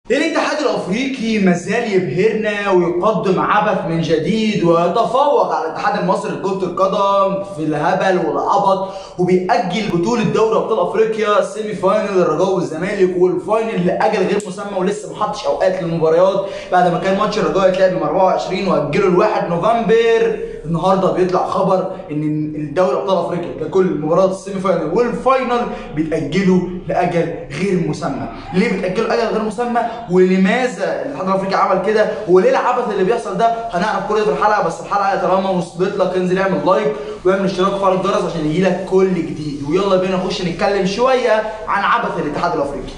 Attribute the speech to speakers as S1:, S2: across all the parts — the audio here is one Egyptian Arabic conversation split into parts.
S1: الاتحاد الافريقي مازال يبهرنا ويقدم عبث من جديد ويتفوق على الاتحاد المصري لكره القدم في الهبل والعبط وبيأجل بطوله دوري ابطال افريقيا سيمي فاينل الرجاء والزمالك والفاينل لاجل غير مسمى ولسه ما حطش اوقات للمباريات بعد ما كان ماتش الرجاء اتلعب يوم 24 واجله ل 1 نوفمبر النهارده بيطلع خبر ان الدوري ابطال افريقيا ككل مباريات السيمي فاينل والفاينل بيتاجلوا لاجل غير مسمى ليه بيتاجلوا لاجل غير مسمى ولماذا الاتحاد الافريقي عمل كده وليه العبث اللي بيحصل ده هنعرف كل ده في الحلقه بس الحلقه طالما وصلت لك انزل اعمل لايك واعمل اشتراك وفعل الجرس عشان يجي لك كل جديد ويلا بينا نخش نتكلم شويه عن عبث الاتحاد الافريقي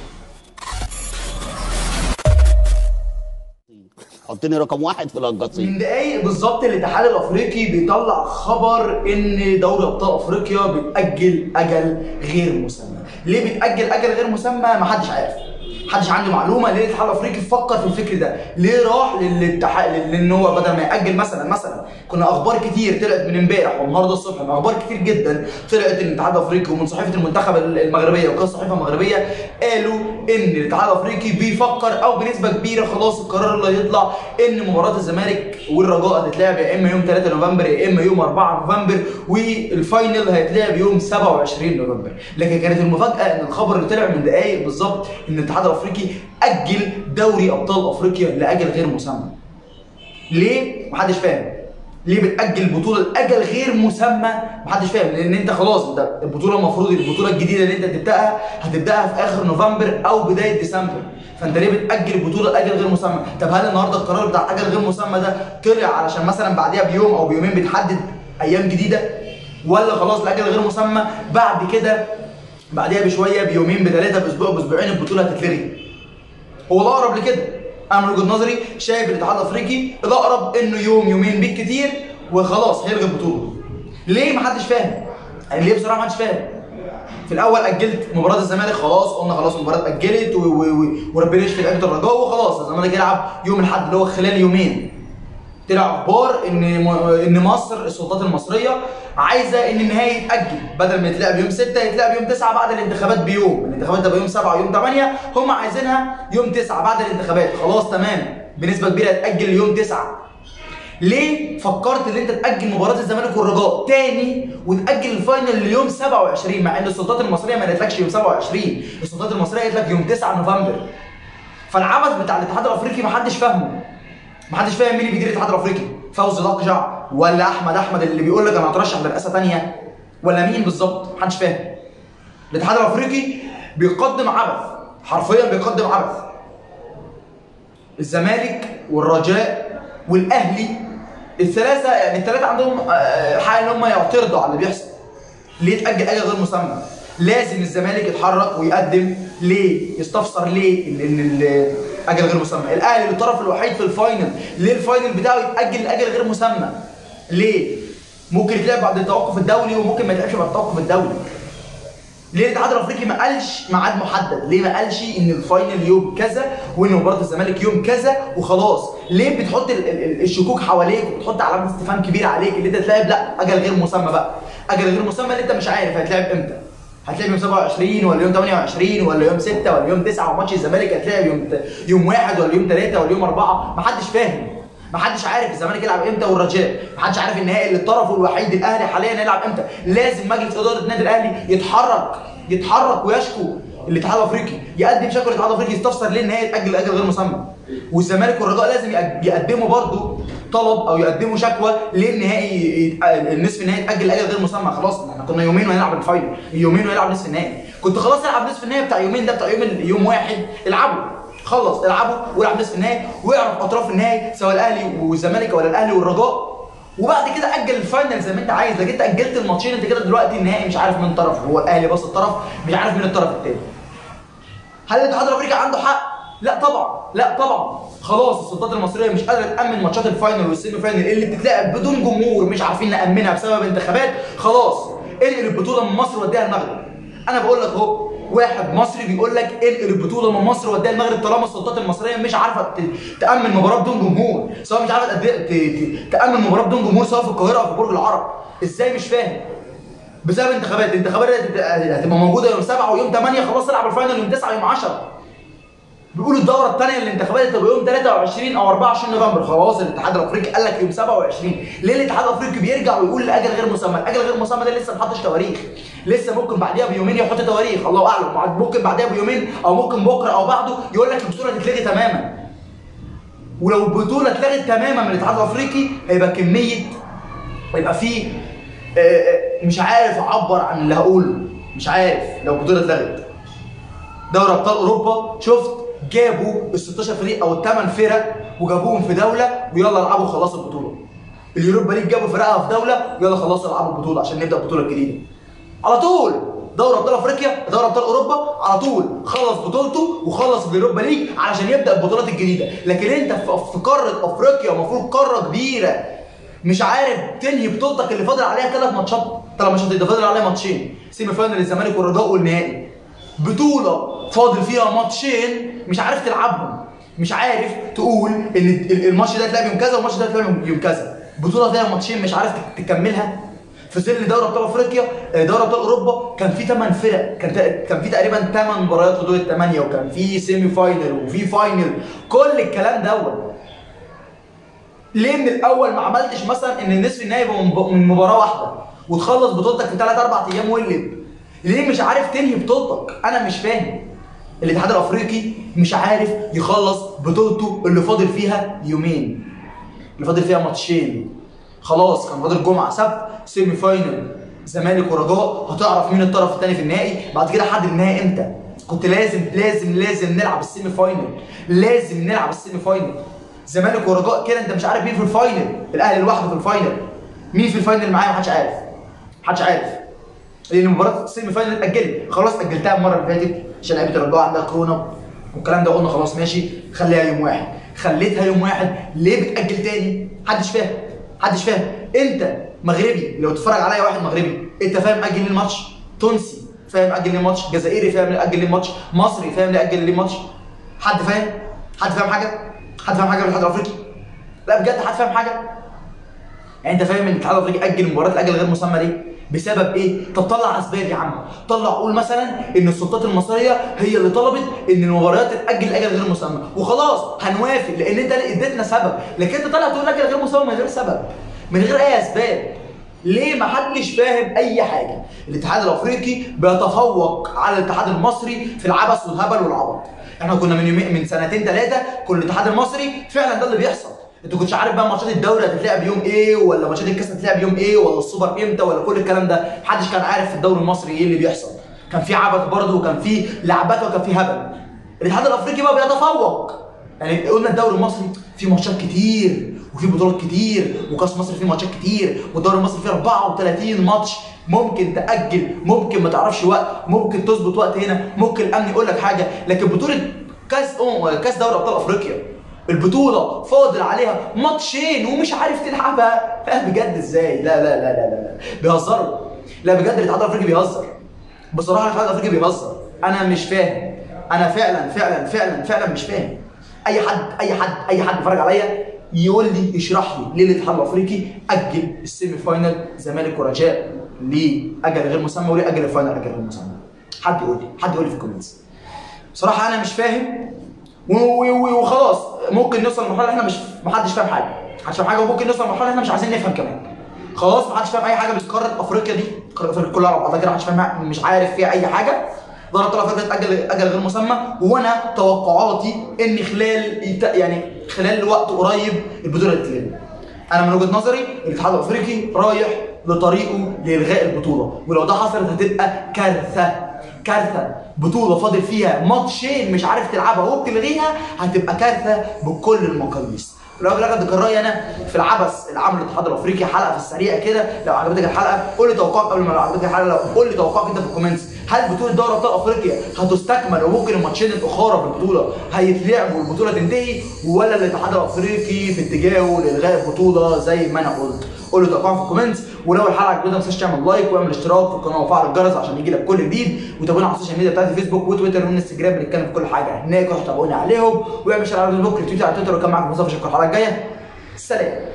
S2: حطني رقم واحد في القصيم
S1: من دقايق بالظبط الاتحاد الافريقي بيطلع خبر ان دوري ابطال افريقيا بيتاجل اجل غير مسمى ليه بيتاجل اجل غير مسمى محدش عارف محدش عنده معلومه ليه الاتحاد الافريقي فكر في الفكر ده ليه راح للاتحاد لان هو بدل ما ياجل مثلا مثلا كنا اخبار كتير طلعت من امبارح والنهارده الصبح اخبار كتير جدا طلعت ان الاتحاد الافريقي ومن صحيفه المنتخب المغربيه وكذا صحيفه مغربيه قالوا ان الاتحاد الافريقي بيفكر او بنسبه كبيره خلاص القرار اللي هيطلع ان مباراه الزمالك والرجاء هتتلعب يا اما يوم 3 نوفمبر يا اما يوم 4 نوفمبر والفاينل هيتلعب يوم 27 نوفمبر لكن كانت المفاجاه ان الخبر اللي طلع من دقائق بالظبط ان الاتحاد الافريقي اجل دوري ابطال افريقيا لاجل غير مسمى ليه محدش فاهم ليه بتاجل بطوله لاجل غير مسمى محدش فاهم لان انت خلاص انت البطوله المفروض البطوله الجديده اللي انت هتبداها هتبداها في اخر نوفمبر او بدايه ديسمبر فانت ليه بتاجل البطوله لاجل غير مسمى طب هل النهارده القرار بتاع اجل غير مسمى ده طلع علشان مثلا بعديها بيوم او بيومين بتحدد ايام جديده ولا خلاص لاجل غير مسمى بعد كده بعديها بشويه بيومين بثلاثه باسبوع باسبوعين البطوله هتتلغي هو الاقرب لكده انا من وجهه نظري شايف الاتحاد الافريقي الاقرب انه يوم يومين بالكتير وخلاص هيلغي البطوله ليه محدش فاهم يعني ليه بصراحه محدش فاهم في الاول اجلت مباراه الزمالك خلاص قلنا خلاص المباراه اتاجلت وربنا يشفي لعيبه الرجاء وخلاص الزمالك يلعب يوم الاحد اللي هو خلال يومين طلع اخبار ان ان مصر السلطات المصريه عايزه ان النهائي يتاجل بدل ما يتلعب يوم 6 يتلعب يوم 9 بعد الانتخابات بيوم الانتخابات تبقى يوم 7 ويوم 8 هم عايزينها يوم 9 بعد الانتخابات خلاص تمام بنسبه كبيره هتاجل ليوم 9 ليه فكرت ان انت تاجل مباراه الزمالك والرجاء تاني وتاجل الفاينل ليوم 27 مع ان السلطات المصريه ما قالتلكش يوم 27 السلطات المصريه قالت لك يوم 9 نوفمبر فالعبث بتاع الاتحاد الافريقي ما حدش فاهمه محدش فاهم مين اللي بيدير الاتحاد الافريقي فوزي الاقجع ولا احمد احمد اللي بيقول لك انا هترشح لرئاسه ثانيه ولا مين بالظبط محدش فاهم الاتحاد الافريقي بيقدم عبث حرفيا بيقدم عبث الزمالك والرجاء والاهلي الثلاثه يعني الثلاثه عندهم حق ان هم يعترضوا على اللي بيحصل ليه تاجل اجل غير مسمى لازم الزمالك يتحرك ويقدم ليه يستفسر ليه ان اجل غير مسمى الاهلي الطرف الوحيد في الفاينل ليه الفاينل بتاعه يتاجل لاجل غير مسمى ليه ممكن يتلعب بعد التوقف الدولي وممكن ما يتلعبش بعد التوقف الدولي ليه الاتحاد الافريقي ما قالش ميعاد محدد ليه ما قالش ان الفاينل يوم كذا وان مباراه الزمالك يوم كذا وخلاص ليه بتحط ال ال الشكوك حواليك وبتحط علامه استفهام كبيره عليك اللي انت تلعب لا اجل غير مسمى بقى اجل غير مسمى اللي انت مش عارف هيتلعب امتى هتلعب يوم 27 ولا يوم 28 ولا يوم 6 ولا يوم 9 وماتش الزمالك هتلعب يوم يوم 1 ولا يوم 3 ولا يوم 4 محدش فاهم محدش عارف الزمالك يلعب امتى والرجاء محدش عارف النهائي اللي الطرف الوحيد الاهلي حاليا يلعب امتى لازم مجلس اداره النادي الاهلي يتحرك يتحرك ويشكو الاتحاد الافريقي يقدم شكوى للاتحاد الافريقي يستفسر ليه النهائي يتاجل لاجل غير مسمى والزمالك والرجاء لازم يقدموا برضه طلب او يقدموا شكوى ليه النهائي النصف النهائي يتاجل لاجل غير مسمى خلاص احنا كنا يومين وهنلعب الفاينل يومين وهنلعب نصف النهائي كنت خلاص العب نصف النهائي بتاع يومين ده بتاع يوم يوم واحد العبوا خلص العبوا والعب نصف النهائي واعرف اطراف النهائي سواء الاهلي والزمالك ولا الاهلي والرجاء وبعد كده اجل الفاينل زي ما انت عايز لكن انت اجلت الماتشين انت كده دلوقتي النهائي مش عارف مين طرف هو الاهلي باص الطرف مش عارف مين الطرف الثاني هل الاتحاد الافريقي عنده حق لا طبعا لا طبعا خلاص السلطات المصريه مش قادره تامن ماتشات الفاينل والسيمي فاينل اللي بتتلعب بدون جمهور مش عارفين نامنها بسبب انتخابات خلاص انقل البطوله من مصر وديها المغرب انا بقول لك اهو واحد مصري بيقول لك انقل البطوله من مصر وديها المغرب طالما السلطات المصريه مش عارفه تامن مباراه بدون جمهور سواء مش عارفه تامن مباراه بدون جمهور سواء في القاهره او في برج العرب ازاي مش فاهم بسبب انتخابات الانتخابات هتبقى موجوده يوم 7 ويوم 8 خلاص العب الفاينل يوم 9 ويوم 10 بيقولوا الدوره الثانيه للانتخابات هتبقى يوم 23 او 24 نوفمبر خلاص الاتحاد الافريقي قال لك يوم 27 ليه الاتحاد الافريقي بيرجع ويقول الاجل غير مسمى الاجل غير مسمى ده لسه ما حطش تواريخ لسه ممكن بعديها بيومين يحط تواريخ الله اعلم ممكن بعديها بيومين او ممكن بكره او بعده يقول لك البطوله تتلغي تماما ولو البطوله اتلغت تماما من الاتحاد الافريقي هيبقى كميه هيبقى في آه، آه، مش عارف اعبر عن اللي هقوله مش عارف لو البطوله اتلغت دوري ابطال اوروبا شفت جابوا ال 16 فريق او الثمان فرق وجابوهم في دوله ويلا العبوا خلاص البطوله اليوروبا ليج جابوا فرقها في دوله ويلا خلاص العبوا البطوله عشان نبدا البطوله الجديده على طول دوري ابطال افريقيا دوري ابطال اوروبا على طول خلص بطولته وخلص اليوروبا ليج علشان يبدا البطولات الجديده لكن انت في في قاره افريقيا المفروض قاره كبيره مش عارف تنهي بطولتك اللي فاضل عليها ثلاث ماتشات ثلاث ماتشات ده فاضل عليها ماتشين سيمي فاينل الزمالك والرجاء والنهائي بطوله فاضل فيها ماتشين مش عارف تلعبهم مش عارف تقول ان ال- الماتش ده اتلعب يوم كذا والماتش ده اتلعب يوم كذا بطوله فيها ماتشين مش عارف تك- تكملها في ظل دوري ابطال افريقيا آه، دوري ابطال اوروبا كان في 8 فرق كان تا- كان في تقريبا 8 مباريات في دور الثمانيه وكان في سيمي فاينل وفي فاينل كل الكلام دوت ليه من الاول ما عملتش مثلا ان النصف النهائي يبقى من من مباراه واحده وتخلص بطولتك في 3 4 ايام وقلب ليه مش عارف تنهي بطولتك انا مش فاهم الاتحاد الافريقي مش عارف يخلص بطولته اللي فاضل فيها يومين اللي فاضل فيها ماتشين خلاص كان فاضل جمعه سبت سيمي فاينل زمالك ورجاء هتعرف مين الطرف الثاني في النهائي بعد كده حد النهائي امتى كنت لازم لازم لازم نلعب السيمي فاينل لازم نلعب السيمي فاينل زمالك ورجاء كده انت مش عارف مين في الفاينل الاهلي لوحده في الفاينل مين في الفاينل معايا محدش عارف محدش عارف لان مباراه السيمي فاينل اتاجلت خلاص اجلتها المره اللي فاتت عشان لعيبه الرجاء عندها كورونا والكلام ده قلنا خلاص ماشي خليها يوم واحد خليتها يوم واحد ليه بتاجل تاني محدش فاهم محدش فاهم انت مغربي لو تتفرج عليا واحد مغربي انت فاهم اجل ليه الماتش تونسي فاهم اجل ليه الماتش جزائري فاهم ليه اجل ليه الماتش مصري فاهم ليه اجل ليه الماتش حد فاهم حد فاهم حاجه حد فاهم حاجه من الاتحاد الافريقي لا بجد حد فاهم حاجه يعني انت فاهم ان الاتحاد الافريقي اجل مباراه الاجل غير مسمى ليه؟ بسبب ايه؟ طب طلع اسباب يا عم، طلع قول مثلا ان السلطات المصريه هي اللي طلبت ان المباريات تتاجل لاجل غير مسمى، وخلاص هنوافق لان انت اديتنا سبب، لكن انت طالع تقول اجل غير مسمى من غير سبب، من غير اي اسباب. ليه ما حدش فاهم اي حاجه؟ الاتحاد الافريقي بيتفوق على الاتحاد المصري في العبث والهبل والعبط. احنا كنا من يومين من سنتين ثلاثه كل الاتحاد المصري فعلا ده اللي بيحصل. انت كنتش عارف بقى ماتشات الدوري هتتلعب يوم ايه ولا ماتشات الكاس هتتلعب يوم ايه ولا السوبر امتى ولا كل الكلام ده محدش كان عارف في الدوري المصري ايه اللي بيحصل كان في عبث برضه وكان في لعبات وكان في هبل الاتحاد الافريقي بقى بيتفوق يعني قلنا الدوري المصري فيه ماتشات كتير وفي بطولات كتير وكاس مصر فيه ماتشات كتير والدوري المصري فيه 34 ماتش ممكن تاجل ممكن ما تعرفش وقت ممكن تظبط وقت هنا ممكن الامن يقول لك حاجه لكن بطوله كاس أم كاس دوري ابطال افريقيا البطولة فاضل عليها ماتشين ومش عارف تلعبها لا بجد ازاي لا لا لا لا لا, لا. بيهزروا لا بجد الاتحاد الافريقي بيهزر بصراحة الاتحاد الافريقي بيهزر انا مش فاهم انا فعلا فعلا فعلا فعلا مش فاهم اي حد اي حد اي حد بيتفرج عليا يقول لي يشرح لي ليه الاتحاد الافريقي اجل السيمي فاينل زمالك ورجاء ليه اجل غير مسمى وليه اجل الفاينل اجل غير مسمى حد يقول لي حد يقول لي في الكومنتس بصراحة انا مش فاهم و- و- و- وخلاص ممكن نوصل لمرحله احنا مش محدش فاهم حاجه محدش فاهم حاجه وممكن نوصل لمرحله احنا مش عايزين نفهم كمان خلاص محدش فاهم اي حاجه في قاره افريقيا دي قاره افريقيا كلها على بعضها كده محدش فاهم مش عارف فيها اي حاجه دوري ابطال افريقيا اتاجل اجل غير مسمى وانا توقعاتي ان خلال يت- يعني خلال وقت قريب البطوله تتلغي انا من وجهه نظري الاتحاد الافريقي رايح لطريقه لالغاء البطوله ولو ده حصلت هتبقى كارثه كارثه بطوله فاضل فيها ماتشين مش عارف تلعبها وبتلغيها هتبقى كارثه بكل المقاييس لو بلغت كان رايي انا في العبث اللي عمله الاتحاد الافريقي حلقه في السريع كده لو عجبتك الحلقه قول لي توقعك قبل ما لو عجبتك الحلقه لو قول لي توقعك انت في الكومنتس هل بطوله دوري ابطال افريقيا هتستكمل وممكن الماتشين الاخرى في البطوله هيتلعبوا والبطوله تنتهي ولا الاتحاد الافريقي في اتجاهه لالغاء البطوله زي ما انا قلت قول لي توقعك في الكومنتس ولو الحلقه عجبتك ما تنساش تعمل لايك واعمل اشتراك في القناه وفعل الجرس عشان يجي لك كل جديد وتابعونا على السوشيال ميديا بتاعتي فيسبوك وتويتر وانستجرام بنتكلم في كل حاجه هناك روحوا تابعوني عليهم واعمل شير على فيسبوك تويتر على تويتر وكان معاكم مصطفى اشوفكم الحلقه الجايه سلام